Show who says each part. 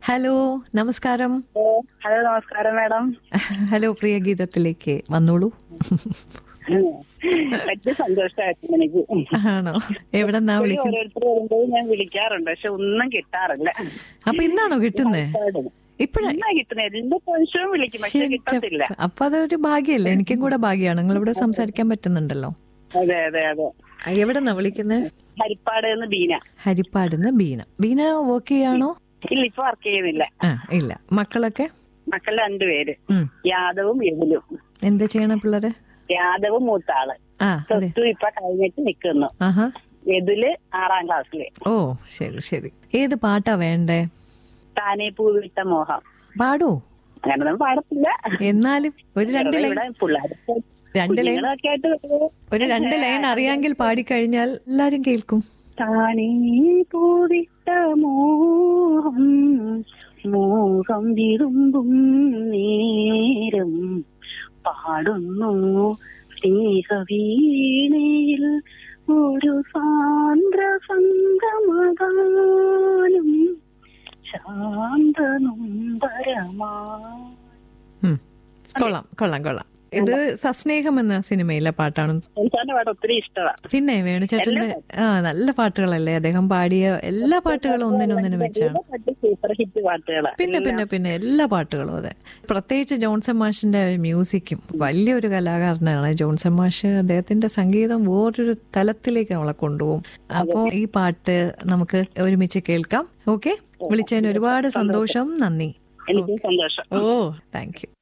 Speaker 1: Hello നമസ്കാരം
Speaker 2: hello നമസ്കാരം madam
Speaker 1: hello പ്രിയ ഗീതത്തിലേക്ക് വന്നോളൂ
Speaker 2: വലിയ സന്തോഷമായിരുന്നു എനിക്ക്
Speaker 1: ആണോ എവിടെന്നാ വിളിക്കുന്നത്
Speaker 2: ഓരോരുത്തർ വരുമ്പോൾ ഞാൻ വിളിക്കാറുണ്ട് പക്ഷെ ഒന്നും കിട്ടാറില്ല
Speaker 1: അപ്പൊ ഇന്നാണോ കിട്ടുന്നേ ഇപ്പഴാ
Speaker 2: എന്നാ കിട്ടുന്നത് എല്ലാ പ്രാവശ്യവും വിളിക്കും പക്ഷെ കിട്ടത്തില്ല
Speaker 1: അപ്പൊ അതൊരു ഭാഗ്യല്ലേ എനിക്കും കൂടെ ഭാഗ്യമാണ് നിങ്ങൾ ഇവിടെ സംസാരിക്കാൻ പറ്റുന്നുണ്ടല്ലോ
Speaker 2: അതെ അതെ അതെ
Speaker 1: എവിടെന്നാ വിളിക്കുന്നത്
Speaker 2: ഹരിപ്പാട് എന്ന് ബീന
Speaker 1: ഹരിപ്പാടുന്ന് ബീന ബീന വർക്ക് ചെയ്യാണോ
Speaker 2: ഇല്ല ഇപ്പൊ വർക്ക് ചെയ്യുന്നില്ല
Speaker 1: ആ ഇല്ല മക്കളൊക്കെ
Speaker 2: മക്കൾ രണ്ടുപേര്
Speaker 1: ഉം.
Speaker 2: യാദവും യദുലും
Speaker 1: എന്താ ചെയ്യണ പിള്ളേര്
Speaker 2: യാദവും മൂത്ത ആള്
Speaker 1: ആ അതെ
Speaker 2: പ്ലസ് ടു ഇപ്പൊ കഴിഞ്ഞിട്ട് നിൽക്കുന്നു
Speaker 1: ആഹാ
Speaker 2: യദുല് ആറാം ക്ലാസ്സില്
Speaker 1: ഓ ശരി ശരി ഏത് പാട്ടാ വേണ്ടേ
Speaker 2: താനേ പൂവിട്ട മോഹം
Speaker 1: പാടൂ
Speaker 2: അങ്ങനൊന്നും പാടത്തില്ല
Speaker 1: എന്നാലും ഒരു രണ്ട് ലൈൻ
Speaker 2: ഇവിടെ പിള്ളേർക്ക്
Speaker 1: രണ്ട് ലൈൻ
Speaker 2: കുഞ്ഞുങ്ങളൊക്കെ ആയിട്ട് വരുമ്പോ
Speaker 1: ഒരു രണ്ട് ലൈൻ അറിയാമെങ്കിൽ പാടിക്കഴിഞ്ഞാൽ എല്ലാരും കേൾക്കും
Speaker 2: താനേ പൂവിട്ട മോഹം മോഹം വിരുമ്പും നേരം പാടുന്നു സ്നേഹവീണയിൽ ഒരു സാന്ദ്ര സംഗമഗാനം ശാന്തനുംബരമാ
Speaker 1: ഉം. കൊള്ളാം കൊള്ളാം കൊള്ളാം ഇത് സസ്നേഹം എന്ന സിനിമയിലെ പാട്ടാണ്
Speaker 2: എനിക്കാന്റെ പാട്ട് ഒത്തിരി ഇഷ്ടമാണ്
Speaker 1: പിന്നെ വേണുചേട്ടന്റെ ആ നല്ല പാട്ടുകളല്ലേ അദ്ദേഹം പാടിയ എല്ലാ പാട്ടുകളും ഒന്നിനൊന്നിനും വെച്ചാണ്
Speaker 2: പാട്ട് സൂപ്പർ ഹിറ്റ് പാട്ടുകളാണ്
Speaker 1: പിന്നെ പിന്നെ പിന്നെ എല്ലാ പാട്ടുകളും അതെ പ്രത്യേകിച്ച് ജോൺസൺ മാഷിന്റെ മ്യൂസിക്കും വലിയൊരു കലാകാരനാണ് ജോൺസൺ മാഷ് അദ്ദേഹത്തിന്റെ സംഗീതം വേറൊരു തലത്തിലേക്ക് നമ്മളെ കൊണ്ടുപോകും അപ്പോൾ ഈ പാട്ട് നമുക്ക് ഒരുമിച്ച് കേൾക്കാം ഓക്കെ വിളിച്ചതിന് ഒരുപാട് സന്തോഷം നന്ദി
Speaker 2: എനിക്കും സന്തോഷം
Speaker 1: ഓ താങ്ക് യു